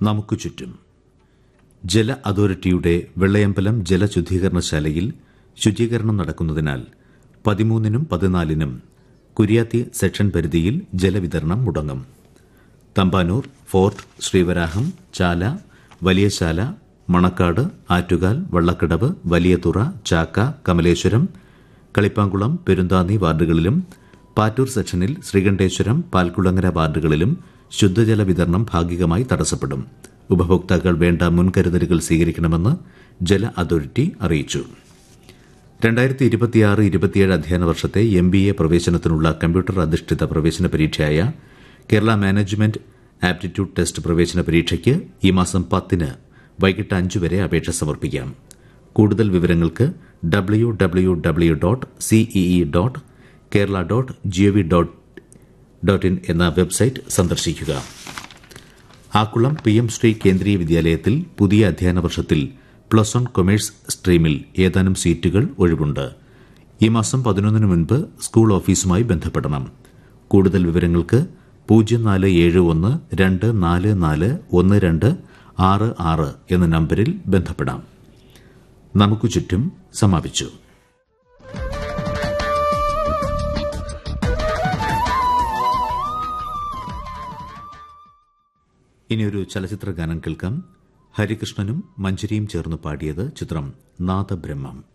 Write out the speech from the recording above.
നമുക്ക് ചുറ്റും ജല അതോറിറ്റിയുടെ വെള്ളയമ്പലം ജലശുദ്ധീകരണശാലയിൽ ശുചീകരണം നടക്കുന്നതിനാൽ പതിമൂന്നിനും പതിനാലിനും കുര്യാത്തി സെക്ഷൻ പരിധിയിൽ ജലവിതരണം മുടങ്ങും തമ്പാനൂർ ഫോർട്ട് ശ്രീവരാഹം ചാല വലിയശാല മണക്കാട് ആറ്റുകാൽ വള്ളക്കടവ് വലിയതുറ ചാക്ക കമലേശ്വരം കളിപ്പാങ്കുളം പെരുന്താന്നി വാർഡുകളിലും പാറ്റൂർ സെക്ഷനിൽ ശ്രീകണ്ഠേശ്വരം പാൽക്കുളങ്ങര വാർഡുകളിലും ശുദ്ധജല വിതരണം ഭാഗികമായി തടസ്സപ്പെടും ഉപഭോക്താക്കൾ വേണ്ട മുൻകരുതലുകൾ സ്വീകരിക്കണമെന്ന് ജല അതോറിറ്റി അറിയിച്ചു രണ്ടായിരത്തി ഇരുപത്തിയാറ് ഇരുപത്തിയേഴ് അധ്യയന വർഷത്തെ എം ബി എ പ്രവേശനത്തിനുള്ള കമ്പ്യൂട്ടർ അധിഷ്ഠിത പ്രവേശന പരീക്ഷയായ കേരള മാനേജ്മെന്റ് ആപ്റ്റിറ്റ്യൂഡ് ടെസ്റ്റ് പ്രവേശന പരീക്ഷയ്ക്ക് ഈ മാസം പത്തിന് വൈകിട്ട് അഞ്ച് വരെ അപേക്ഷ സമർപ്പിക്കാം കൂടുതൽ വിവരങ്ങൾക്ക് W W W dot C E E dot Kerala dot G O V dot dot in എന്ന വെബ്സൈറ്റ് സന്ദർശിക്കുക ആക്കുളം പി എം ശ്രീ കേന്ദ്രീയ വിദ്യാലയത്തിൽ പുതിയ അധ്യയന വർഷത്തിൽ പ്ലസ് വൺ കൊമേഴ്സ് സ്ട്രീമിൽ ഏതാനും സീറ്റുകൾ ഒഴിവുണ്ട് ഈ മാസം പതിനൊന്നിന് മുൻപ് സ്കൂൾ ഓഫീസുമായി ബന്ധപ്പെടണം കൂടുതൽ വിവരങ്ങൾക്ക് പൂജ്യം നാല് ഏഴ് ഒന്ന് രണ്ട് നാല് നാല് ഒന്ന് രണ്ട് ആറ് ആറ് എന്ന നമ്പരിൽ ബന്ധപ്പെടാം നമുക്ക് ചുറ്റും സമാപിച്ചു ഇനിയൊരു ചലച്ചിത്ര ഗാനം കേൾക്കാം ഹരികൃഷ്ണനും മഞ്ജരിയും ചേർന്ന് പാടിയത് ചിത്രം നാദബ്രഹ്മം